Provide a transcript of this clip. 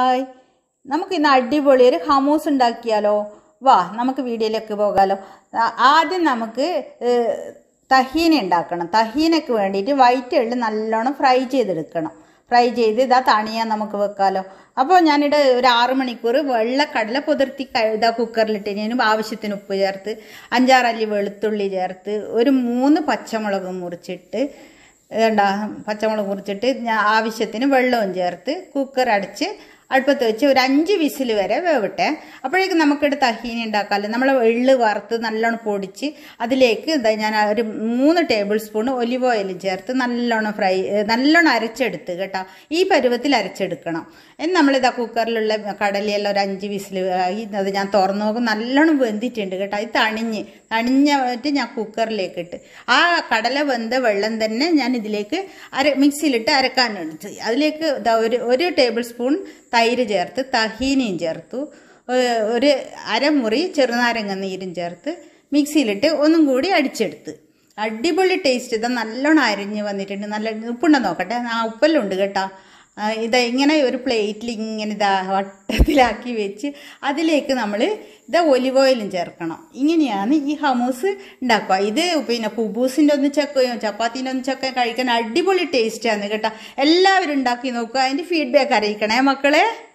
hi നമുക്ക് ഇന്ന് അടിപൊളി ഒരു ഹമൂസ് ഉണ്ടാക്കിയാലോ വാ നമുക്ക് വീഡിയോയിലേക്ക് പോകാലോ ആ- ആദ്യം നമുക്ക് ഏഹ്, തഹീന ഉണ്ടാക്കണം തഹീനക്ക് വേണ്ടിയിട്ട് വൈറ്റ് എള്ള് നല്ലോണം ഫ്രൈ ചെയ്തെടുക്കണം ഫ്രൈ ചെയ്ത് ഇതാ തണിയാൻ നമുക്ക് വെക്കാലോ അപ്പോൾ ഞാനിവിടെ ഒരു ആറ് മണിക്കൂർ വെള്ളക്കടല പുതിർത്തി ക- ഇതാ കുക്കറിലിട്ടതിനും ആവശ്യത്തിന് ഉപ്പ് ചേർത്ത് അഞ്ചാറല്ലി വെളുത്തുള്ളി ചേർത്ത് ഒരു മൂന്ന് പച്ചമുളക് മുറിച്ചിട്ട് വേണ്ട പച്ചമുളക് മുറിച്ചിട്ട് ഞാൻ ആവശ്യത്തിന് വെള്ളവും ചേർത്ത് കുക്കർ അടച്ച് അടുപ്പത്ത് വെച്ച് ഒരു അഞ്ച് വിസിൽ വരെ വേവട്ടെ അപ്പോഴേക്കും നമുക്കിവിടെ തഹീനി ഉണ്ടാക്കാമല്ലോ നമ്മൾ എള്ള് വറുത്ത് നല്ലോണം പൊടിച്ച് അതിലേക്ക് ഇതാ ഞാൻ ഒരു മൂന്ന് ടേബിൾ സ്പൂൺ ഒലിവ് ഓയിൽ ചേർത്ത് നല്ലോണം ഫ്രൈ ഏ, നല്ലോണം അരച്ചെടുത്ത് കേട്ടോ ഈ പരുവത്തിൽ അരച്ചെടുക്കണം എന്ന് നമ്മളിതാ കുക്കറിലുള്ള കടലയെല്ലാം ഒരു അഞ്ച് വിസിൽ ആയി അത് ഞാൻ തുറന്നു നോക്കും നല്ലോണം വെന്തിട്ടുണ്ട് കേട്ടോ ഇത് തണിഞ്ഞ് തണിഞ്ഞിട്ട് ഞാൻ കുക്കറിലേക്ക് ഇട്ട് ആ കടല വെന്ത വെള്ളം തന്നെ ഞാൻ ഇതിലേക്ക് അര മിക്സിയിലിട്ട് അരക്കാനെടുത്ത് അതിലേക്ക് ദാ ഒരു ഒരു ടേബിൾ സ്പൂൺ തൈര് ചേർത്ത് തഹീനയും ചേർത്തു ഏ- ഒരു അരമുറി ചെറുനാരങ്ങ നീരും ചേർത്ത് മിക്സിയിലിട്ട് ഒന്നും കൂടി അടിച്ചെടുത്ത് അടിപൊളി ടേസ്റ്റ് ഇതാ നല്ലോണം അരിഞ്ഞ് വന്നിട്ടുണ്ട് നല്ല ഉപ്പുണ്ടോ നോക്കട്ടെ ആ ഉപ്പെല്ലാം ഉണ്ട് കേട്ടോ ആ, ഇതാ ഇങ്ങനെ ഒരു പ്ലേറ്റിൽ ഇങ്ങനെ ഇതാ വട്ടത്തിലാക്കി വെച്ച് അതിലേക്ക് നമ്മൾ ഇതാ ഒലിവ് ഓയിലും ചേർക്കണം ഇങ്ങനെയാണ് ഈ ഹമൂസ് ഉണ്ടാക്കുക ഇത് പിന്നെ കുബൂസിൻ്റെ ഒന്ന് ചക്കയോ ചപ്പാത്തിൻ്റെ ഒന്ന് ചക്കയോ കഴിക്കാൻ അടിപൊളി ടേസ്റ്റാണ് കേട്ടോ എല്ലാവരും ഉണ്ടാക്കി നോക്കുക അതിൻ്റെ ഫീഡ്ബാക്ക് അറിയിക്കണേ മക്കളെ